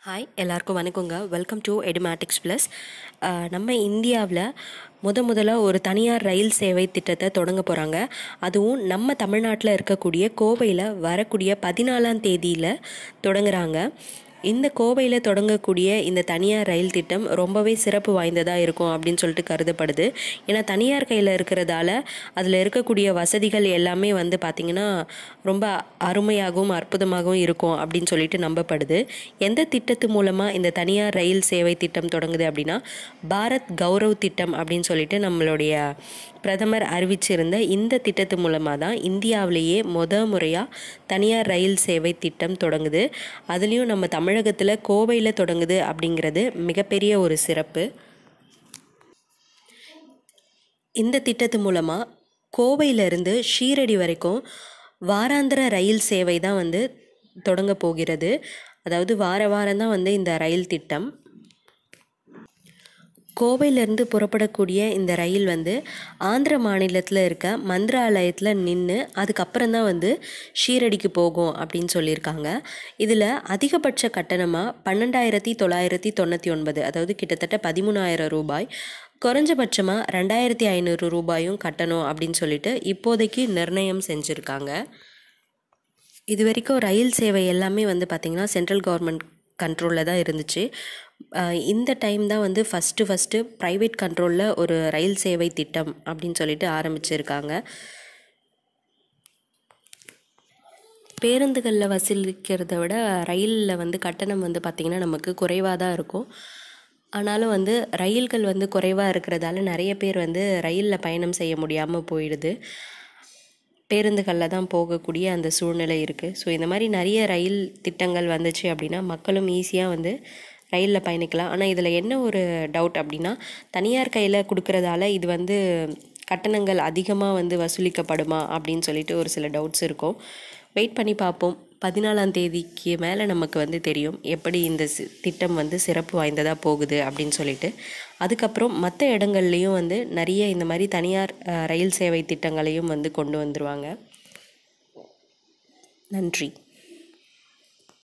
hi எல்லாருக்கும் வணக்கங்க welcome to Edumatics plus நம்ம இந்தியாவில் முத முதல்ல ஒரு தனியார் ரயில் சேவை திட்டத்தை தொடங்க போகிறாங்க அதுவும் நம்ம தமிழ்நாட்டில் இருக்கக்கூடிய கோவையில் வரக்கூடிய பதினாலாம் தேதியில் தொடங்குறாங்க இந்த கோவையில் தொடங்கக்கூடிய இந்த தனியார் ரயில் திட்டம் ரொம்பவே சிறப்பு வாய்ந்ததாக இருக்கும் அப்படின்னு சொல்லிட்டு கருதப்படுது ஏன்னா தனியார் கையில் இருக்கிறதால அதில் இருக்கக்கூடிய வசதிகள் எல்லாமே வந்து பார்த்திங்கன்னா ரொம்ப அருமையாகவும் அற்புதமாகவும் இருக்கும் அப்படின்னு சொல்லிட்டு நம்பப்படுது எந்த திட்டத்து மூலமாக இந்த தனியார் ரயில் சேவை திட்டம் தொடங்குது அப்படின்னா பாரத் கௌரவ் திட்டம் அப்படின்னு சொல்லிட்டு நம்மளுடைய பிரதமர் அறிவிச்சிருந்த இந்த திட்டத்து மூலமாக தான் இந்தியாவிலேயே முத முறையாக தனியார் ரயில் சேவை திட்டம் தொடங்குது அதுலேயும் நம்ம தமிழகத்தில் கோவையில் தொடங்குது அப்படிங்கிறது மிகப்பெரிய ஒரு சிறப்பு இந்த திட்டத்து மூலமாக கோவையிலிருந்து ஷீரடி வரைக்கும் வாராந்திர ரயில் சேவை தான் வந்து தொடங்க போகிறது அதாவது வார வாரம் தான் வந்து இந்த ரயில் திட்டம் கோவையிலேருந்து புறப்படக்கூடிய இந்த ரயில் வந்து ஆந்திர மாநிலத்தில் இருக்க மந்திராலயத்தில் நின்று அதுக்கப்புறம் தான் வந்து ஷீரடிக்கு போகும் அப்படின்னு சொல்லியிருக்காங்க இதில் அதிகபட்ச கட்டணமாக பன்னெண்டாயிரத்தி தொள்ளாயிரத்தி தொண்ணூற்றி ஒன்பது அதாவது கிட்டத்தட்ட பதிமூணாயிரம் ரூபாய் குறைஞ்சபட்சமாக ரெண்டாயிரத்தி ஐநூறு ரூபாயும் கட்டணும் அப்படின்னு சொல்லிட்டு இப்போதைக்கு நிர்ணயம் செஞ்சுருக்காங்க இது வரைக்கும் ரயில் சேவை எல்லாமே வந்து பார்த்திங்கன்னா சென்ட்ரல் கவர்மெண்ட் கண்ட்ரோலில் தான் இருந்துச்சு இந்த டைம் தான் வந்து ஃபஸ்ட்டு ஃபஸ்ட்டு ப்ரைவேட் கண்ட்ரோலில் ஒரு ரயில் சேவை திட்டம் அப்படின்னு சொல்லிட்டு ஆரம்பிச்சிருக்காங்க பேருந்துகளில் வசூலிக்கிறத விட ரயிலில் வந்து கட்டணம் வந்து பார்த்திங்கன்னா நமக்கு குறைவாக தான் இருக்கும் ஆனாலும் வந்து ரயில்கள் வந்து குறைவாக இருக்கிறதால நிறைய பேர் வந்து ரயிலில் பயணம் செய்ய முடியாமல் போயிடுது பேருந்துகளில் தான் போகக்கூடிய அந்த சூழ்நிலை இருக்குது ஸோ இந்த மாதிரி நிறைய ரயில் திட்டங்கள் வந்துச்சு அப்படின்னா மக்களும் ஈஸியாக வந்து ரயிலில் பயணிக்கலாம் ஆனால் இதில் என்ன ஒரு டவுட் அப்படின்னா தனியார் கையில் கொடுக்குறதால இது வந்து கட்டணங்கள் அதிகமாக வந்து வசூலிக்கப்படுமா அப்படின்னு சொல்லிட்டு ஒரு சில டவுட்ஸ் இருக்கும் வெயிட் பண்ணி பார்ப்போம் பதினாலாம் தேதிக்கு மேலே நமக்கு வந்து தெரியும் எப்படி இந்த திட்டம் வந்து சிறப்பு வாய்ந்ததாக போகுது அப்படின்னு சொல்லிட்டு அதுக்கப்புறம் மற்ற இடங்கள்லையும் வந்து நிறைய இந்த மாதிரி தனியார் ரயில் சேவை திட்டங்களையும் வந்து கொண்டு வந்துருவாங்க நன்றி